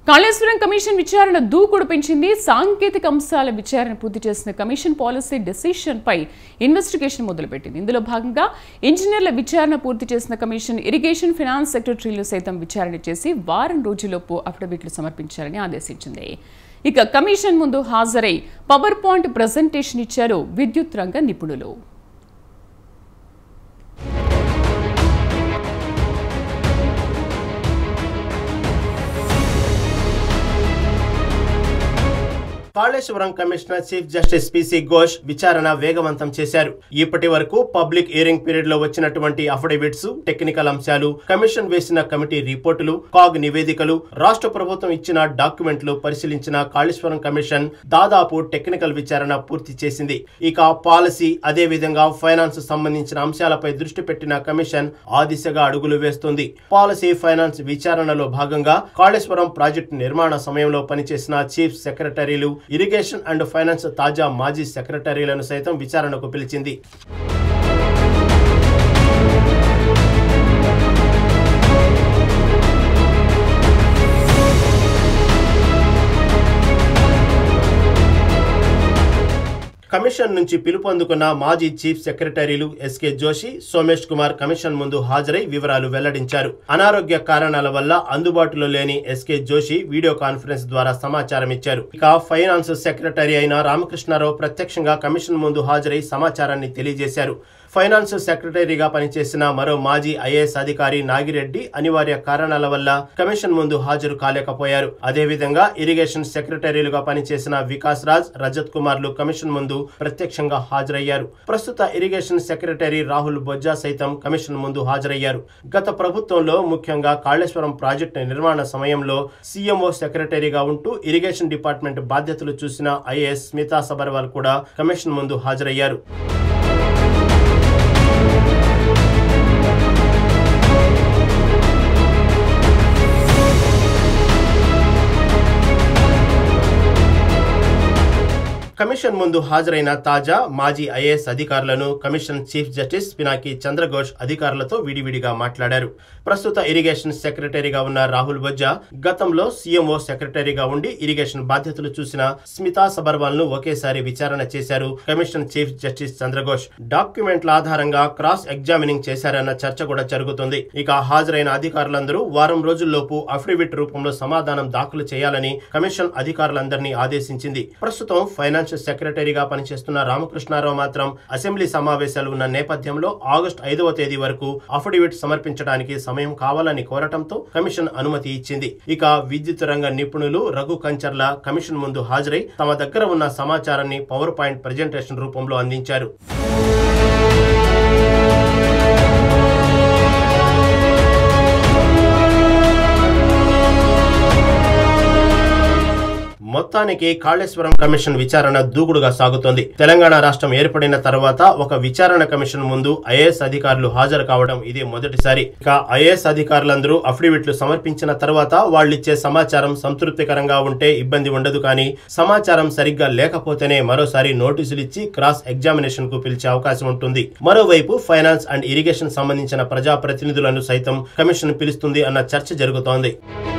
Kaleshwaram commission విచారణ దూకుడు పెంచింది సాంకేతిక అంశాల విచారణ పూర్తి చేసిన కమిషన్ పాలసీ డెసిషన్ పై ఇన్వెస్టిగేషన్ మొదలుపెట్టింది ఇందులో భాగంగా ఇంజనీర్ల విచారణ పూర్తి చేసిన కమిషన్ ఇరిగేషన్ ఫినాన్స్ సెక్రటరీలు సైతం విచారణ చేసి వారం రోజుల్లోపు అఫిడవిట్లు సమర్పించాలని ఆదేశించింది ఇక కమిషన్ ముందు హాజరై పవర్ పాయింట్ ప్రజెంటేషన్ ఇచ్చారు విద్యుత్ రంగ నిపుణులు Kaleshwaram commissioner chief justice PC Ghosh విచారణ వేగవంతం చేశారు ఇప్పటి వరకు పబ్లిక్ హియరింగ్ పీరియడ్ లో వచ్చినటువంటి అఫిడవిట్స్ టెక్నికల్ అంశాలు కమిషన్ వేసిన కమిటీ రిపోర్టులు కాగ్ నివేదికలు రాష్ట్ర ప్రభుత్వం ఇచ్చిన డాక్యుమెంట్లు పరిశీలించిన కాళేశ్వరం కమిషన్ దాదాపు టెక్నికల్ విచారణ పూర్తి చేసింది ఇక పాలసీ అదే విధంగా ఫైనాన్స్ సంబంధించిన అంశాలపై దృష్టి పెట్టిన కమిషన్ ఆ దిశగా అడుగులు వేస్తుంది పాలసీ ఫైనాన్స్ విచారణలో భాగంగా కాళేశ్వరం ప్రాజెక్టు నిర్మాణ సమయంలో పనిచేసిన చీఫ్ సెక్రటరీలు ఇరిగేషన్ అండ్ ఫైనాన్స్ తాజా మాజీ సెక్రటరీలను సైతం విచారణకు పిలిచింది కమిషన్ నుంచి పిలుపు అందుకున్న మాజీ చీఫ్ సెక్రటరీలు ఎస్కే జోషి సోమేష్ కుమార్ కమిషన్ ముందు హాజరై వివరాలు వెల్లడించారు అనారోగ్య కారణాల వల్ల అందుబాటులో లేని ఎస్కే జోషి వీడియో కాన్ఫరెన్స్ ద్వారా సమాచారం ఇచ్చారు ఇక ఫైనాన్స్ సెక్రటరీ అయిన రామకృష్ణారావు ప్రత్యక్షంగా కమిషన్ ముందు హాజరై సమాచారాన్ని తెలియజేశారు ఫైనాన్స్ సెక్రటరీగా పనిచేసిన మరో మాజీ ఐఏఎస్ అధికారి నాగిరెడ్డి అనివార్య కారణాల వల్ల కమిషన్ ముందు హాజరు కాలేకపోయారు అదేవిధంగా ఇరిగేషన్ సెక్రటరీలుగా పనిచేసిన వికాస్ రాజ్ రజత్ కుమార్లు కమిషన్ ముందు ప్రత్యక్షంగా హాజరయ్యారు ప్రస్తుత ఇరిగేషన్ సెక్రటరీ రాహుల్ బొజ్జా సైతం కమిషన్ ముందు హాజరయ్యారు గత ప్రభుత్వంలో ముఖ్యంగా కాళేశ్వరం ప్రాజెక్టు నిర్మాణ సమయంలో సీఎంఓ సెక్రటరీగా ఉంటూ ఇరిగేషన్ డిపార్ట్మెంట్ బాధ్యతలు చూసిన ఐఏఎస్ స్మితా సబర్వాల్ కూడా కమిషన్ ముందు హాజరయ్యారు కమిషన్ ముందు హాజరైన తాజా మాజీ ఐఏఎస్ అధికారులను commission chief justice Pinaki Chandra Ghosh అధికారులతో విడివిడిగా మాట్లాడారు ప్రస్తుత ఇరిగేషన్ సెక్రటరీగా ఉన్న రాహుల్ బొజ్జా గతంలో సీఎంఓ సెక్రటరీగా ఉండి ఇరిగేషన్ బాధ్యతలు చూసిన స్మితా సబర్వాల్ ను ఒకేసారి విచారణ చేశారు కమిషన్ చీఫ్ జస్టిస్ చంద్రఘోష్ డాక్యుమెంట్ల ఆధారంగా క్రాస్ ఎగ్జామినింగ్ చేశారన్న చర్చ కూడా జరుగుతుంది ఇక హాజరైన అధికారులందరూ వారం రోజుల్లోపు అఫిడవిట్ రూపంలో సమాధానం దాఖలు చేయాలని కమిషన్ అధికారులందరినీ ఆదేశించింది ప్రస్తుతం ఫైనాన్స్ సెక్రటరీగా పనిచేస్తున్న రామకృష్ణారావు మాత్రం అసెంబ్లీ సమావేశాలు ఉన్న నేపథ్యంలో ఆగస్టు ఐదవ తేదీ వరకు అఫిడవిట్ సమర్పించడానికి సమయం కావాలని కోరటంతో కమిషన్ అనుమతి ఇచ్చింది ఇక విద్యుత్ రంగ నిపుణులు రఘు కంచర్ల కమిషన్ ముందు హాజరై తమ దగ్గర ఉన్న సమాచారాన్ని పవర్ పాయింట్ ప్రజెంటేషన్ రూపంలో అందించారు మొత్తానికి కాళేశ్వరం కమిషన్ విచారణ దూకుడుగా సాగుతోంది తెలంగాణ రాష్ట్రం ఏర్పడిన తర్వాత ఒక విచారణ కమిషన్ ముందు ఐఏఎస్ అధికారులు హాజరు కావడం ఇదే మొదటిసారి ఇక ఐఏఎస్ అధికారులందరూ అఫిడవిట్లు సమర్పించిన తర్వాత వాళ్ళిచ్చే సమాచారం సంతృప్తికరంగా ఉంటే ఇబ్బంది ఉండదు కానీ సమాచారం సరిగ్గా లేకపోతేనే మరోసారి నోటీసులు ఇచ్చి క్రాస్ ఎగ్జామినేషన్ కు పిలిచే అవకాశం ఉంటుంది మరోవైపు ఫైనాన్స్ అండ్ ఇరిగేషన్ సంబంధించిన ప్రజాప్రతినిధులను సైతం కమిషన్ పిలుస్తుంది అన్న చర్చ జరుగుతోంది